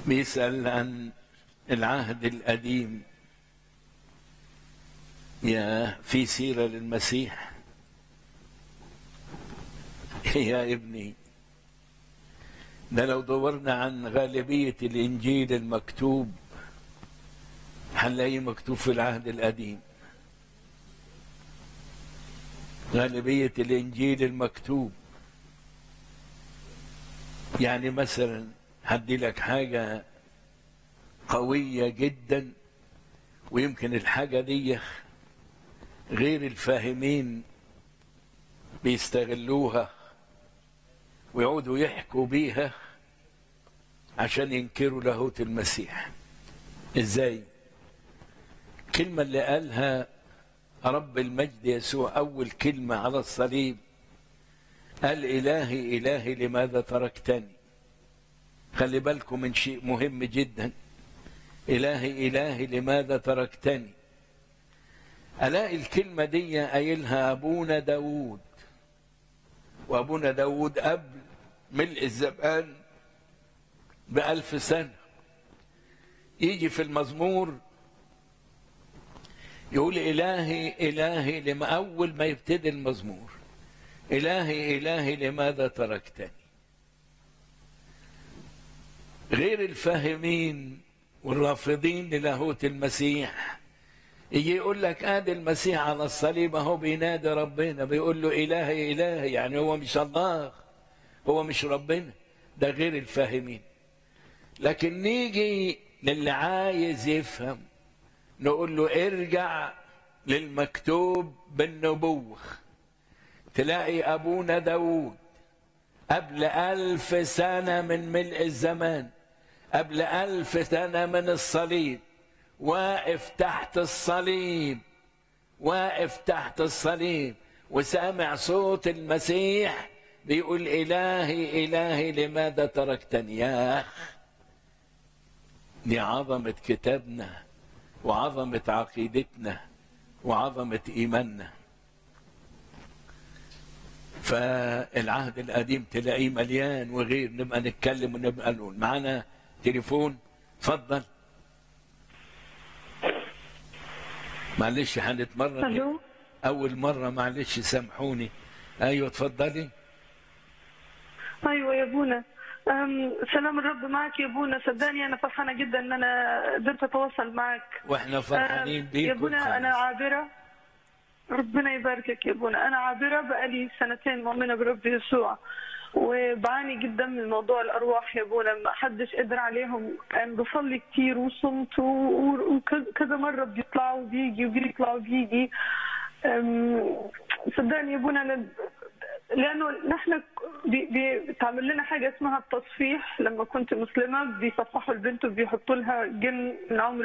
بيسأل عن العهد القديم يا في سيرة للمسيح يا ابني ده لو دورنا عن غالبية الإنجيل المكتوب هنلاقيه مكتوب في العهد القديم غالبية الإنجيل المكتوب يعني مثلا هدي لك حاجة قوية جدا ويمكن الحاجة دي غير الفاهمين بيستغلوها ويقعدوا يحكوا بيها عشان ينكروا لاهوت المسيح ازاي الكلمة اللي قالها رب المجد يسوع أول كلمة على الصليب قال إلهي إلهي لماذا تركتني خلي بالكم من شيء مهم جدا إلهي إلهي لماذا تركتني ألاقي الكلمة دي قايلها أبونا داود وأبونا داود قبل ملء الزمان بألف سنة يجي في المزمور يقول إلهي إلهي لما أول ما يبتدي المزمور إلهي إلهي لماذا تركتني غير الفاهمين والرافضين للاهوت المسيح يجي يقول لك ادي المسيح على الصليب اهو بينادي ربنا بيقول له الهي الهي يعني هو مش الله هو مش ربنا ده غير الفاهمين لكن نيجي للي عايز يفهم نقول له ارجع للمكتوب بالنبوة تلاقي أبونا داود قبل ألف سنة من ملء الزمان قبل ألف سنة من الصليب واقف تحت الصليب واقف تحت الصليب وسامع صوت المسيح بيقول إلهي إلهي لماذا تركتني يا دي عظمة كتابنا وعظمة عقيدتنا وعظمة إيماننا فالعهد القديم تلاقيه مليان وغير نبقى نتكلم ونبقى نقول معانا تليفون اتفضل معلش هنتمرن الو اول مره معلش سامحوني ايوه اتفضلي ايوه يا ابونا أم، سلام الرب معك يا ابونا صدقني انا فرحانه جدا ان انا قدرت اتواصل معك واحنا فرحانين أم، بيك يا ابونا انا خالص. عابره ربنا يباركك يا ابونا انا عابره بقالي سنتين مؤمنه برب يسوع وبعاني جدا من موضوع الارواح يا ابونا ما حدش قدر عليهم انا بصلي كتير وصمت و- وكذا مره بيطلع وبيجي وبيطلع وبيجي أم، صدقني يا ابونا انا لانه نحن بي- بي- بتعمل لنا حاجه اسمها التصفيح لما كنت مسلمه بيصفحوا البنت وبيحطوا لها جن من عمر